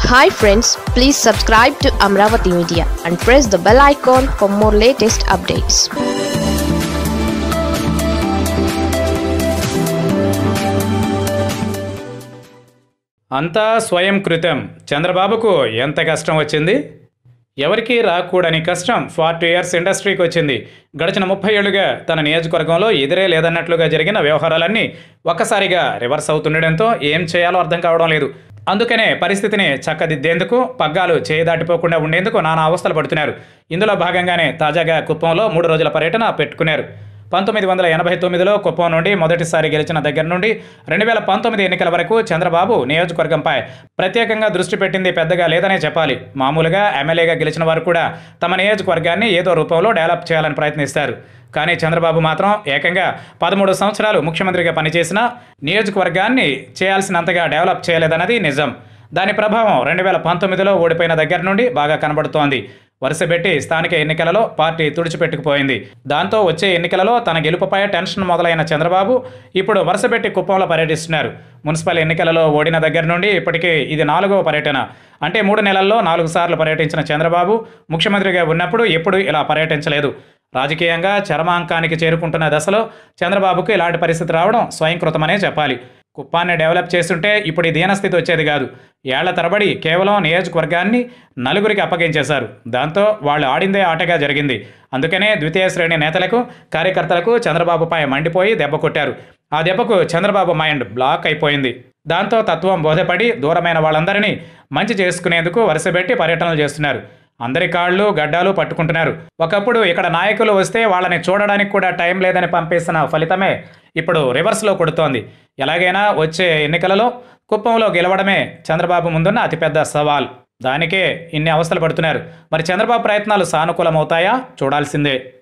hi friends please subscribe to Amaravati media and press the bell icon for more latest updates అంతా స్వయం కృతం చంద్రబాబుకు ఎంత కష్టం వచ్చింది ఎవరికీ రాకూడని కష్టం ఫార్టీ ఇయర్స్ ఇండస్ట్రీకి వచ్చింది గడిచిన ముప్పై ఏళ్లుగా తన నియోజకవర్గంలో ఎదురే లేదన్నట్లుగా జరిగిన వ్యవహారాలన్నీ ఒక్కసారిగా రివర్స్ అవుతుండడంతో ఏం చేయాలో అర్థం కావడం లేదు అందుకనే పరిస్థితిని చక్కదిద్దేందుకు పగ్గాలు చేయదాటిపోకుండా ఉండేందుకు నానా అవస్థలు పడుతున్నారు ఇందులో భాగంగానే తాజాగా కుప్పంలో మూడు రోజుల పర్యటన పెట్టుకున్నారు పంతొమ్మిది వందల ఎనభై తొమ్మిదిలో కుప్పం నుండి మొదటిసారి గెలిచిన దగ్గర నుండి రెండు వేల పంతొమ్మిది ఎన్నికల వరకు చంద్రబాబు నియోజకవర్గంపై ప్రత్యేకంగా దృష్టి పెట్టింది పెద్దగా లేదనే చెప్పాలి మామూలుగా ఎమ్మెల్యేగా గెలిచిన వారు కూడా తమ నియోజకవర్గాన్ని ఏదో రూపంలో డెవలప్ చేయాలని ప్రయత్నిస్తారు కానీ చంద్రబాబు మాత్రం ఏకంగా పదమూడు సంవత్సరాలు ముఖ్యమంత్రిగా పనిచేసిన నియోజకవర్గాన్ని చేయాల్సినంతగా డెవలప్ చేయలేదన్నది నిజం దాని ప్రభావం రెండు వేల పంతొమ్మిదిలో ఓడిపోయిన దగ్గర నుండి బాగా కనబడుతోంది వరుసపెట్టి స్థానిక ఎన్నికలలో పార్టీ తుడిచిపెట్టుకుపోయింది దాంతో వచ్చే ఎన్నికలలో తన గెలుపుపై టెన్షన్ మొదలైన చంద్రబాబు ఇప్పుడు వరుసపెట్టి కుప్పంలో పర్యటిస్తున్నారు మున్సిపల్ ఎన్నికలలో ఓడిన దగ్గర నుండి ఇప్పటికే ఇది నాలుగవ పర్యటన అంటే మూడు నెలల్లో నాలుగు సార్లు పర్యటించిన చంద్రబాబు ముఖ్యమంత్రిగా ఉన్నప్పుడు ఎప్పుడు ఇలా పర్యటించలేదు రాజకీయంగా చరమాంకానికి చేరుకుంటున్న దశలో చంద్రబాబుకు ఇలాంటి పరిస్థితి రావడం స్వయంకృతమనే చెప్పాలి కుప్పాన్ని డెవలప్ చేస్తుంటే ఇప్పుడు ఈ దీనస్థితి వచ్చేది కాదు ఏళ్ల తరబడి కేవలం నియోజకవర్గాన్ని నలుగురికి అప్పగించేశారు దాంతో వాళ్ళు ఆడిందే ఆటగా జరిగింది అందుకనే ద్వితీయ శ్రేణి నేతలకు కార్యకర్తలకు చంద్రబాబుపై మండిపోయి దెబ్బ కొట్టారు ఆ దెబ్బకు చంద్రబాబు మైండ్ బ్లాక్ అయిపోయింది దాంతో తత్వం బోధపడి దూరమైన వాళ్ళందరినీ మంచి చేసుకునేందుకు వరుసపెట్టి పర్యటనలు చేస్తున్నారు అందరి కాళ్ళు గడ్డాలు పట్టుకుంటున్నారు ఒకప్పుడు ఇక్కడ నాయకులు వస్తే వాళ్ళని చూడడానికి కూడా టైం లేదని పంపేసిన ఫలితమే ఇప్పుడు రివర్స్లో కొడుతోంది ఎలాగైనా వచ్చే ఎన్నికలలో కుప్పంలో గెలవడమే చంద్రబాబు ముందున్న అతిపెద్ద సవాల్ దానికే ఇన్ని అవస్థలు పడుతున్నారు మరి చంద్రబాబు ప్రయత్నాలు సానుకూలమవుతాయా చూడాల్సిందే